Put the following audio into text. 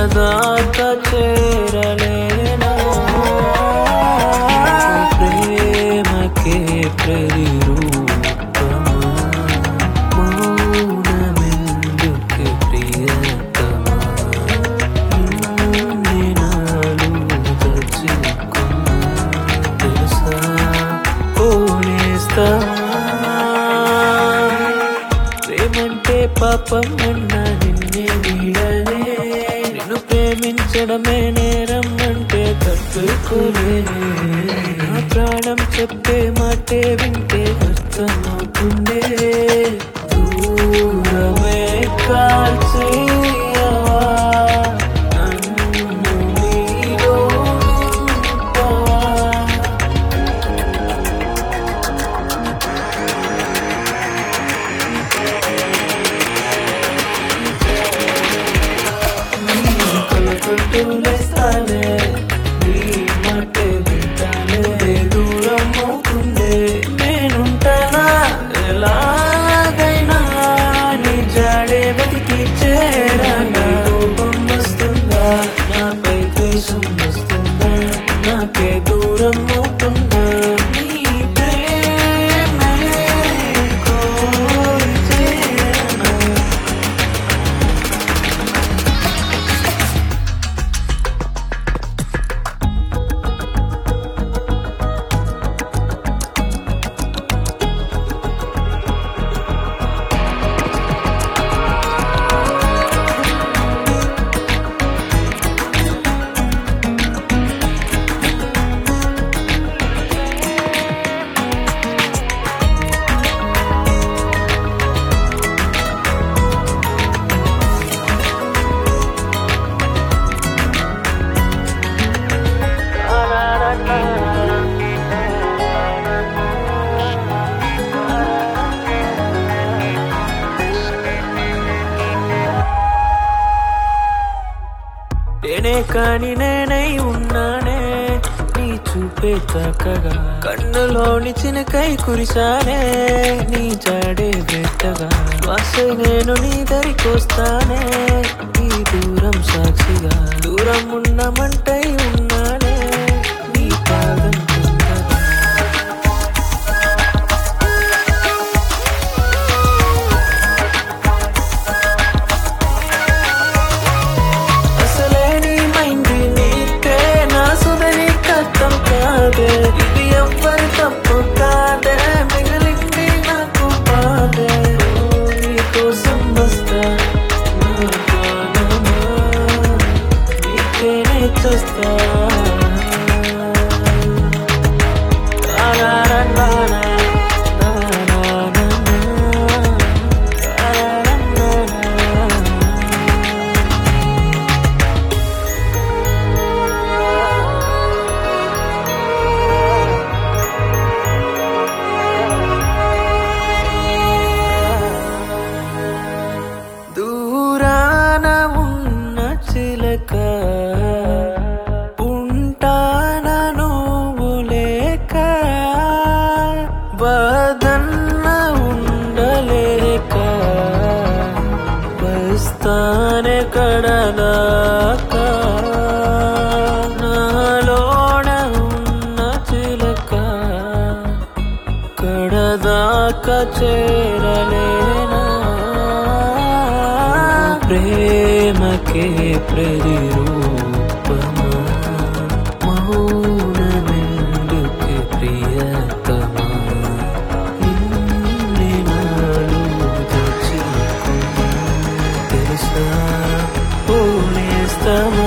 కడదాకా చేరలేనా ప్రేమకే ప్రతిరూపమా మౌనమెందుకు ప్రియతమా ఇన్ని నాలు దచ్చుకున్నా తెలుసా పోనేస్తా ప్రేమంటే పాపం అన్న నిన్నే వీడలే నిన్ను ప్రేమించడమే నేరం అంటే తప్పుకోలేనే నా ప్రాణం చెప్పే మాటే వింటే అర్థమవుతుండే దూరమే కాల్చేయవా నన్ను నీలో నింపవా కలకట్టులేస్తానే నీ మాటే వింటానే దూరం అవుతుందే నేనుంటానా ఎలాగైనా నీ జాడే వెతికి చేరానా కోపం వస్తుందా నాపై ద్వేషం వస్తుందా నాకే దూరం అవుతుందా నీ ప్రేమే కోరి చేరనా నేనే కాని నేనై ఉన్నానే నీ చూపే చక్కగా కన్నులోని చినకై కురిశానే నీ జాడే బెట్టగా శ్వాస నేను నీ దరికొస్తానే ఈ దూరం సాక్షిగా దూరం ఉన్నమంటై ఉన్నానే నీ పాదం కిందగా అసలే నీ మైండ్ నీకే నా సుధని కథం కాదే ఇది ఎవ్వరి తప్పు కాదే మిగిలింది నాకు బాధే నీ కోసం వస్తా నా ప్రాణమా నీకేనే చూస్తా దూరాన ఉన్న చిలక ఉంటాన నువ్వు లేక వదన్న ఉండలేక వస్తానే కడదాకా నాలోన ఉన్న చిలక కడదాకా చేరలేనా ప్రేమకే ప్రతిరూపమా మౌనమెందుకు ప్రియతమా ఇన్ని నాలు దోచుకున్నా తెలుసా పోనేస్తామా